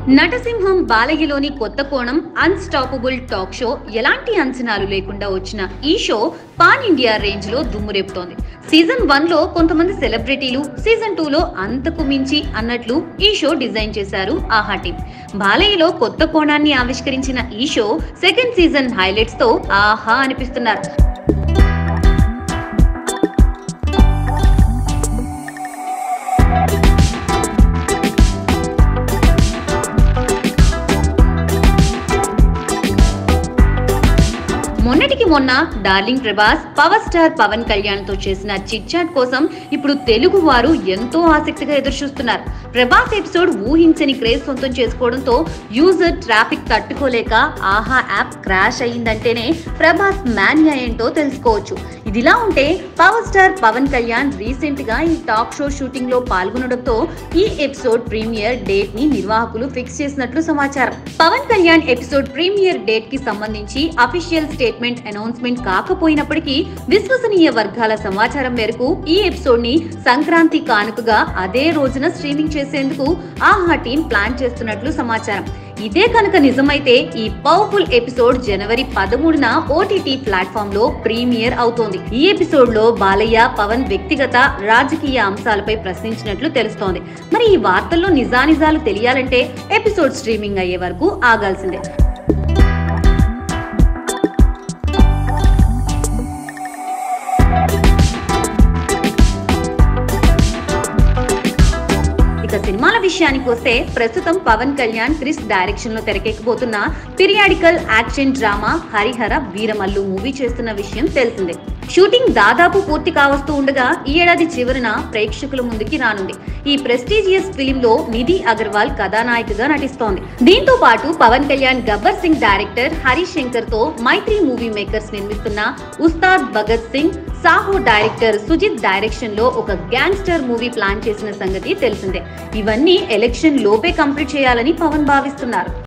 నటసింహం బాలయ్యలోని కొత్త కోణం unstoppable talk show ఎలాంటి అంచనాలు లేకుండా వచ్చిన ఈ షో పాన్ ఇండియా రేంజ్ లో దుమ్మురేపుతోంది సీజన్ వన్ లో కొంతమంది సెలబ్రిటీలు సీజన్ టూ లో అంతకు మించి అన్నట్లు ఈ షో డిజైన్ చేశారు ఆహా టీం బాలయ్యలో కొత్త కోణాన్ని ఆవిష్కరించిన ఈ షో సెకండ్ సీజన్ హైలైట్స్ తో ఆహా అనిపిస్తున్నారు మొన్నటికి మొన్న darling Prabhas power star Pawan Kalyan తో చేసిన చిట్ చాట్ కోసం ఇప్పుడు తెలుగు వారు ఎంతో ఆసక్తిగా ఎదురుచూస్తున్నారు ప్రభాస్ ఎపిసోడ్ ఊహించని క్రేజ్ సొంతం చేసుకోవడంతో యూజర్ ట్రాఫిక్ తట్టుకోలేక ఆహా యాప్ క్రాష్ అయ్యిందంటేనే ప్రభాస్ మాన్యా ఏంటో తెలుసుకోవచ్చు ఇదిలా ఉంటే power star Pawan Kalyan recent గా ఈ టాక్ షో షూటింగ్ లో పాల్గొనడంతో ఈ ఎపిసోడ్ ప్రీమియర్ డేట్ ని నిర్వాహకులు ఫిక్స్ చేసినట్లు సమాచారం Pawan Kalyan episode premiere date కి సంబంధించి అఫీషియల్ స్టేట్మెంట్ అనౌన్స్మెంట్ కాకపోయినప్పటికీ విశ్వసనీయ వర్గాల సమాచారం మేరకు ఈ ఎపిసోడ్ ని సంక్రాంతి కానుకగా అదే రోజున స్ట్రీమింగ్ చేసేందుకు ఆహా టీం ప్లాన్ చేస్తున్నట్లు సమాచారం ఇదే కనుక నిజమైతే ఈ పవర్ఫుల్ ఎపిసోడ్ జనవరి పదమూడున ఓటీటీ ప్లాట్ఫామ్ లో ప్రీమియర్ అవుతోంది ఈ ఎపిసోడ్ లో బాలయ్య పవన్ వ్యక్తిగత రాజకీయ అంశాలపై ప్రశ్నించినట్లు తెలుస్తోంది మరి ఈ వార్తల్లో నిజానిజాలు తెలియాలంటే ఎపిసోడ్ స్ట్రీమింగ్ అయ్యే వరకు ఆగాల్సిందే ఇక సినిమాల విషయానికి వస్తే ప్రస్తుతం పవన్ కళ్యాణ్ క్రిస్ డైరెక్షన్ లో తెరకెక్కబోతున్న periodical action drama Harihara Veeramallu movie చేస్తున్న విషయం తెలిసిందే షూటింగ్ దాదాపు పూర్తి కావస్తూ ఉండగా ఈ ఏడాది చివరన ప్రేక్షకుల ముందుకి రానుంది ఈ ప్రెస్టీజియస్ ఫిలిం లో నిధి అగర్వాల్ కథానాయికగా నటిస్తోంది దీంతో పాటు పవన్ కళ్యాణ్ గబ్బర్ సింగ్ డైరెక్టర్ హరీష్ శంకర్ తో మైత్రి మూవీ మేకర్స్ నిర్మిస్తున్న ఉస్తాద్ భగత్ సింగ్ సాహో డైరెక్టర్ సుజిత్ డైరెక్షన్ లో ఒక గ్యాంగ్స్టర్ మూవీ ప్లాన్ చేసిన సంగతి తెలిసిందే ఇవన్నీ ఎలక్షన్ లోపే కంప్లీట్ చేయాలని పవన్ భావిస్తున్నారు